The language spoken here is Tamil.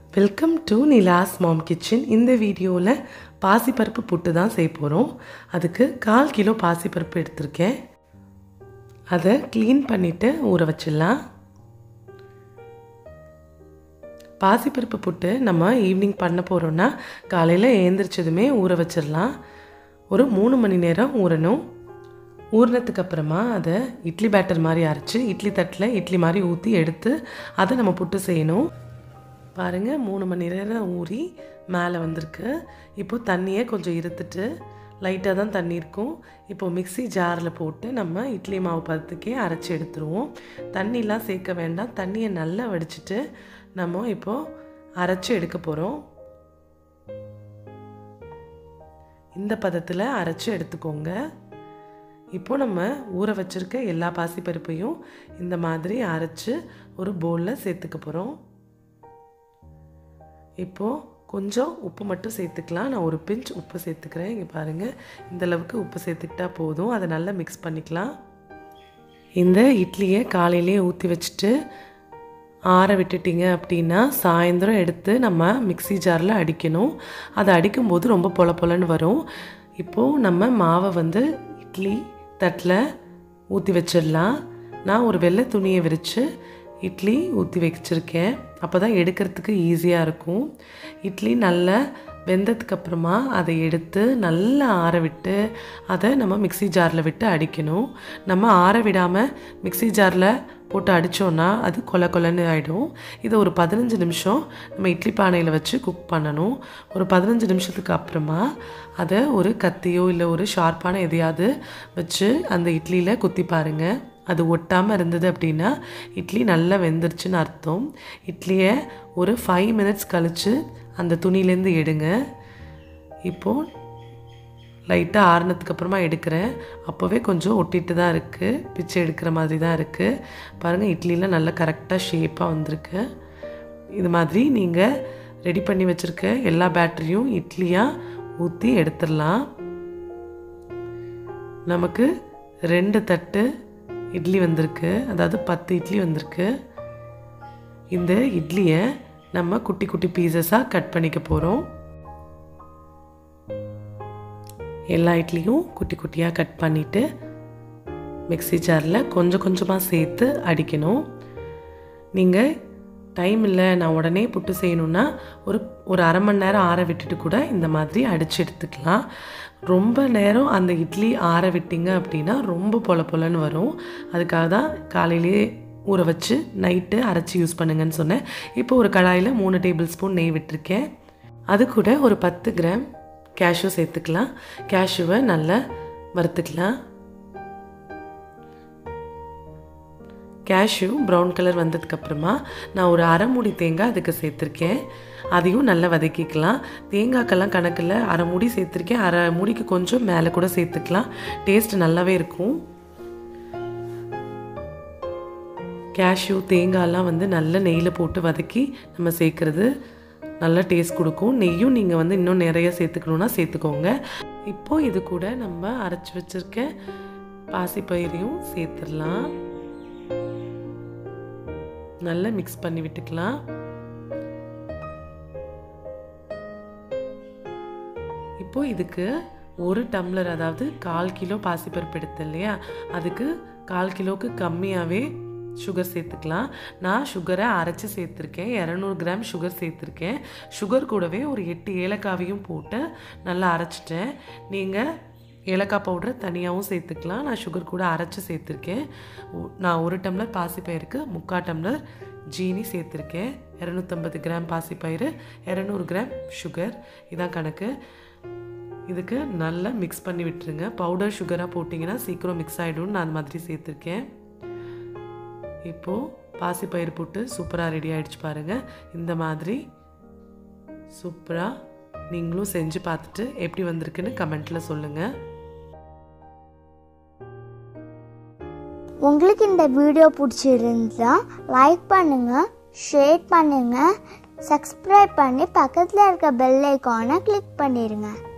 welcome to Nila's mom kitchen இந்த வீடியோவில் பாசிப்பருப்பு புட்டு தான் செய்ய போகிறோம் அதுக்கு கால் கிலோ பாசிப்பருப்பு எடுத்திருக்கேன் அதை க்ளீன் பண்ணிவிட்டு ஊற வச்சிடலாம் பாசிப்பருப்பு புட்டு நம்ம ஈவினிங் பண்ண போகிறோன்னா காலையில் ஏந்திரிச்சதுமே ஊற வச்சிடலாம் ஒரு மூணு மணி நேரம் ஊறணும் ஊறினதுக்கு அப்புறமா அதை இட்லி பேட்டர் மாதிரி அரைச்சி இட்லி தட்டில் இட்லி மாதிரி ஊற்றி எடுத்து அதை நம்ம புட்டு செய்யணும் பாருங்கள் மூணு மணி நேரம் ஊறி மேலே வந்திருக்கு இப்போது தண்ணியை கொஞ்சம் இருத்துட்டு லைட்டாக தான் தண்ணி இருக்கும் இப்போது மிக்ஸி ஜாரில் போட்டு நம்ம இட்லி மாவு பதத்துக்கே அரைச்சி எடுத்துருவோம் தண்ணிலாம் சேர்க்க வேண்டாம் தண்ணியை நல்லா வடிச்சிட்டு நம்ம இப்போது அரைச்சி எடுக்க போகிறோம் இந்த பதத்தில் அரைச்சி எடுத்துக்கோங்க இப்போ நம்ம ஊற வச்சுருக்க எல்லா பாசிப்பருப்பையும் இந்த மாதிரி அரைச்சி ஒரு பவுலில் சேர்த்துக்க போகிறோம் இப்போது கொஞ்சம் உப்பு மட்டும் சேர்த்துக்கலாம் நான் ஒரு பிஞ்ச் உப்பு சேர்த்துக்கிறேன் இங்கே பாருங்கள் இந்த அளவுக்கு உப்பு சேர்த்துக்கிட்டா போதும் அதை நல்லா மிக்ஸ் பண்ணிக்கலாம் இந்த இட்லியை காலையிலேயே ஊற்றி வச்சுட்டு ஆற விட்டுட்டிங்க அப்படின்னா சாயந்தரம் எடுத்து நம்ம மிக்ஸி ஜாரில் அடிக்கணும் அதை அடிக்கும்போது ரொம்ப பொல பொலன்னு வரும் இப்போது நம்ம மாவை வந்து இட்லி தட்டில் ஊற்றி வச்சிடலாம் நான் ஒரு வெள்ளை துணியை விரித்து இட்லி ஊற்றி வச்சுருக்கேன் அப்போ தான் எடுக்கிறதுக்கு ஈஸியாக இருக்கும் இட்லி நல்லா வெந்ததுக்கு அப்புறமா அதை எடுத்து நல்லா ஆற விட்டு அதை நம்ம மிக்ஸி ஜாரில் விட்டு அடிக்கணும் நம்ம ஆற விடாமல் மிக்ஸி ஜாரில் போட்டு அடித்தோன்னா அது கொல கொலன்னு ஆகிடும் இதை ஒரு பதினஞ்சு நிமிஷம் நம்ம இட்லி பானையில் வச்சு குக் பண்ணணும் ஒரு பதினஞ்சு நிமிஷத்துக்கு அப்புறமா அதை ஒரு கத்தியோ இல்லை ஒரு ஷார்ப்பான எதையாவது வச்சு அந்த இட்லியில் குத்தி பாருங்கள் அது ஒட்டாமல் இருந்தது அப்படின்னா இட்லி நல்லா வெந்துருச்சுன்னு அர்த்தம் இட்லியை ஒரு ஃபைவ் மினிட்ஸ் கழித்து அந்த துணியிலேருந்து எடுங்க இப்போது லைட்டாக ஆறுனதுக்கு அப்புறமா எடுக்கிறேன் அப்போவே கொஞ்சம் ஒட்டிட்டு தான் இருக்குது பிச்சை எடுக்கிற மாதிரி தான் இருக்குது பாருங்கள் இட்லிலாம் நல்லா கரெக்டாக ஷேப்பாக வந்திருக்கு இது மாதிரி நீங்கள் ரெடி பண்ணி வச்சுருக்க எல்லா பேட்டரியும் இட்லியாக ஊற்றி எடுத்துடலாம் நமக்கு ரெண்டு தட்டு இட்லி வந்திருக்கு அதாவது பத்து இட்லி வந்திருக்கு இந்த இட்லியை நம்ம குட்டி குட்டி பீசஸாக கட் பண்ணிக்க போகிறோம் எல்லா இட்லியும் குட்டி குட்டியாக கட் பண்ணிவிட்டு மிக்ஸி ஜாரில் கொஞ்சம் கொஞ்சமாக சேர்த்து அடிக்கணும் நீங்கள் டைம் இல்லை நான் உடனே புட்டு செய்யணுன்னா ஒரு ஒரு அரை மணி நேரம் ஆற விட்டுட்டு கூட இந்த மாதிரி அடித்து எடுத்துக்கலாம் ரொம்ப நேரம் அந்த இட்லி ஆற விட்டிங்க அப்படின்னா ரொம்ப பொல பொலன்னு வரும் அதுக்காக தான் காலையிலேயே ஊற வச்சு நைட்டு அரைச்சி யூஸ் பண்ணுங்கன்னு சொன்னேன் இப்போ ஒரு கடாயில் மூணு டேபிள் ஸ்பூன் நெய் விட்டுருக்கேன் அது கூட ஒரு பத்து கிராம் கேஷ்யூ சேர்த்துக்கலாம் கேஷ்யூவை நல்லா வறுத்துக்கலாம் கேஷ்யூ ப்ரௌன் கலர் வந்ததுக்கப்புறமா நான் ஒரு அரை மூடி தேங்காய் அதுக்கு சேர்த்துருக்கேன் அதையும் நல்லா வதக்கிக்கலாம் தேங்காய்க்கெல்லாம் கணக்கில் அரை மூடி சேர்த்துருக்கேன் அரை மூடிக்கு கொஞ்சம் மேலே கூட சேர்த்துக்கலாம் டேஸ்ட் நல்லாவே இருக்கும் கேஷ்யூ தேங்காயெல்லாம் வந்து நல்ல நெய்யில் போட்டு வதக்கி நம்ம சேர்க்குறது நல்ல டேஸ்ட் கொடுக்கும் நெய்யும் நீங்கள் வந்து இன்னும் நிறைய சேர்த்துக்கணுன்னா சேர்த்துக்கோங்க இப்போது இது கூட நம்ம அரைச்சி வச்சுருக்க பாசிப்பயிரையும் சேர்த்துடலாம் நல்லா மிக்ஸ் பண்ணி விட்டுக்கலாம் இப்போ இதுக்கு ஒரு டம்ளர் அதாவது கால் கிலோ பாசிப்பருப்பு எடுத்தேன் இல்லையா அதுக்கு கால் கிலோவுக்கு கம்மியாகவே சுகர் சேர்த்துக்கலாம் நான் சுகரை அரைச்சி சேர்த்துருக்கேன் இரநூறு கிராம் சுகர் சேர்த்துருக்கேன் சுகர் கூடவே ஒரு எட்டு ஏலக்காவையும் போட்டு நல்லா அரைச்சிட்டேன் நீங்கள் ஏலக்காய் பவுடரை தனியாகவும் சேர்த்துக்கலாம் நான் சுகர் கூட அரைச்சி சேர்த்துருக்கேன் நான் ஒரு டம்ளர் பாசிப்பயிருக்கு முக்கால் டம்ளர் ஜீனி சேர்த்துருக்கேன் இரநூத்தம்பது கிராம் பாசிப்பயிறு இரநூறு கிராம் சுகர் இதான் கணக்கு இதுக்கு நல்லா மிக்ஸ் பண்ணி விட்டுருங்க பவுடர் சுகராக போட்டிங்கன்னா சீக்கிரம் மிக்ஸ் ஆகிடும்னு நான் அந்த மாதிரி சேர்த்துருக்கேன் இப்போது பாசிப்பயிறு போட்டு சூப்பராக ரெடி ஆகிடுச்சு பாருங்கள் இந்த மாதிரி சூப்பராக நீங்களும் செஞ்சு பார்த்துட்டு எப்படி வந்திருக்குன்னு கமெண்ட்டில் சொல்லுங்கள் உங்களுக்கு இந்த வீடியோ பிடிச்சிருந்தா லைக் பண்ணுங்க ஷேர் பண்ணுங்க சப்ஸ்கிரைப் பண்ணி பக்கத்தில் இருக்க பெல் ஐக்கானை கிளிக் பண்ணிடுங்க